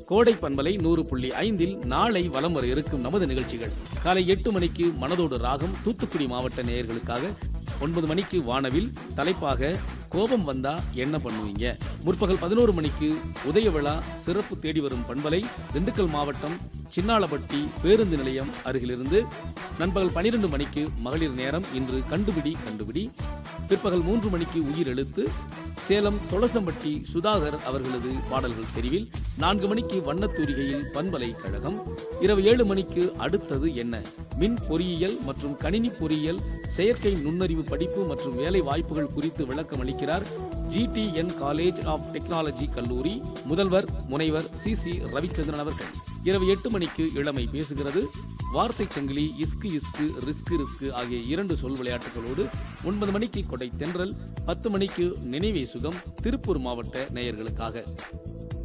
கோடை பண்பலை நூறு புள்ளி ஐந்தில் நாளை வலம் வர இருக்கும் நமது நிகழ்ச்சிகள் காலை எட்டு மணிக்கு மனதோடு ராகம் தூத்துக்குடி மாவட்ட நேயர்களுக்காக ஒன்பது மணிக்கு வானவில் தலைப்பாக கோபம் வந்தா என்ன பண்ணுவீங்க முற்பகல் பதினோரு மணிக்கு உதய விழா சிறப்பு தேடி வரும் பண்பலை திண்டுக்கல் மாவட்டம் சின்னாளப்பட்டி பேருந்து நிலையம் அருகிலிருந்து நண்பகல் பனிரெண்டு மணிக்கு மகளிர் நேரம் இன்று கண்டுபிடி கண்டுபிடி பிற்பகல் மூன்று மணிக்கு உயிர் எழுத்து சேலம் தொளசம்பட்டி சுதாகர் அவர்களது பாடல்கள் தெரிவில் நான்கு மணிக்கு வண்ணத்தூரிகையில் பண்பலை கழகம் இரவு ஏழு மணிக்கு அடுத்தது என்ன மின் பொறியியல் மற்றும் கணினி பொறியியல் செயற்கை நுண்ணறிவு படிப்பு மற்றும் வேலை வாய்ப்புகள் குறித்து விளக்கம் அளிக்கிறார் ஜிடிஎன் காலேஜ் ஆஃப் டெக்னாலஜி கல்லூரி முதல்வர் முனைவர் சி சி ரவிச்சந்திரன் அவர்கள் இரவு எட்டு மணிக்கு இளமை பேசுகிறது வார்த்தை சங்கிலி இஸ்கு இஸ்கு ரிஸ்கு ரிஸ்கு ஆகிய இரண்டு சொல் விளையாட்டுகளோடு ஒன்பது மணிக்கு கொடை தென்றல் பத்து மணிக்கு நினைவே சுகம் திருப்பூர் மாவட்ட நேயர்களுக்காக